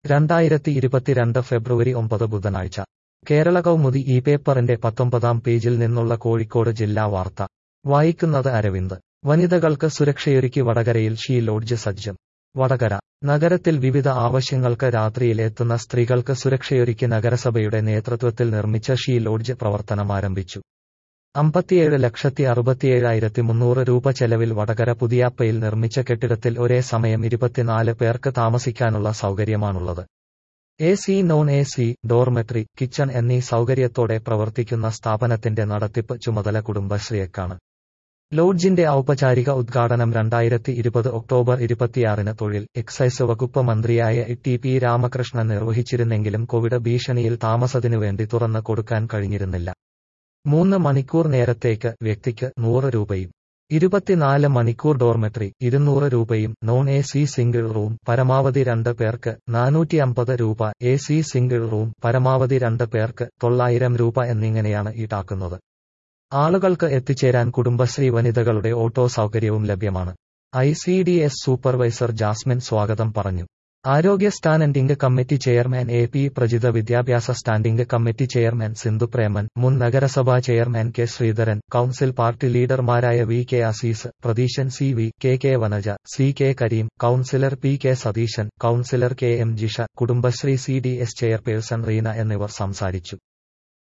രണ്ടായിരത്തി ഇരുപത്തിരണ്ട് ഫെബ്രുവരി ഒമ്പത് ബുധനാഴ്ച കേരള കൗമുദി ഈ പേപ്പറിന്റെ പത്തൊമ്പതാം പേജിൽ നിന്നുള്ള കോഴിക്കോട് ജില്ലാ വാർത്ത വായിക്കുന്നത് അരവിന്ദ് വനിതകൾക്ക് സുരക്ഷയൊരുക്കി വടകരയിൽ ഷീ ലോഡ്ജ് സജ്ജം വടകര നഗരത്തിൽ വിവിധ ആവശ്യങ്ങൾക്ക് രാത്രിയിൽ എത്തുന്ന സ്ത്രീകൾക്ക് സുരക്ഷയൊരുക്കി നഗരസഭയുടെ നേതൃത്വത്തിൽ നിർമ്മിച്ച ഷീ ലോഡ്ജ് പ്രവർത്തനമാരംഭിച്ചു അമ്പത്തിയേഴ് ലക്ഷത്തി അറുപത്തിയേഴായിരത്തി മുന്നൂറ് രൂപ ചെലവിൽ വടകര പുതിയാപ്പയിൽ നിർമ്മിച്ച കെട്ടിടത്തിൽ ഒരേ സമയം ഇരുപത്തിനാല് പേർക്ക് താമസിക്കാനുള്ള സൗകര്യമാണുള്ളത് A C non A C dormitory kitchen എന്നീ സൗകര്യത്തോടെ പ്രവർത്തിക്കുന്ന സ്ഥാപനത്തിന്റെ നടത്തിപ്പ് ചുമതല കുടുംബശ്രീയക്കാണ് ലോഡ്ജിന്റെ ഔപചാരിക ഉദ്ഘാടനം രണ്ടായിരത്തി ഇരുപത് ഒക്ടോബർ ഇരുപത്തിയാറിന് തൊഴിൽ എക്സൈസ് വകുപ്പ് മന്ത്രിയായ ടി പി രാമകൃഷ്ണൻ നിർവഹിച്ചിരുന്നെങ്കിലും കോവിഡ് ഭീഷണിയിൽ താമസത്തിനുവേണ്ടി തുറന്നു കൊടുക്കാൻ കഴിഞ്ഞിരുന്നില്ല മൂന്ന് മണിക്കൂർ നേരത്തേക്ക് വ്യക്തിക്ക് നൂറ് രൂപയും ഇരുപത്തിനാല് മണിക്കൂർ ഡോർമെട്രി ഇരുന്നൂറ് രൂപയും non A C single room പരമാവധി രണ്ട് പേർക്ക് നാനൂറ്റി അമ്പത് രൂപ എ സി സിംഗിൾ റൂം പരമാവധി രണ്ട് പേർക്ക് തൊള്ളായിരം രൂപ എന്നിങ്ങനെയാണ് ഈടാക്കുന്നത് ആളുകൾക്ക് എത്തിച്ചേരാൻ കുടുംബശ്രീ വനിതകളുടെ ഓട്ടോ സൗകര്യവും ലഭ്യമാണ് I C D S supervisor Jasmine സ്വാഗതം പറഞ്ഞു ആരോഗ്യ standing committee chairman A P Prajitha വിദ്യാഭ്യാസ standing committee chairman Sindhu Preman മുൻ നഗരസഭാ chairman K Sreedharan council party ലീഡർമാരായ V K Azeez Pratheeshan C V K K Vanaja C K Kareem councillor P K Satheesan councillor K M Jisha Kudumbashree C D S chairperson Reena എന്നിവർ സംസാരിച്ചു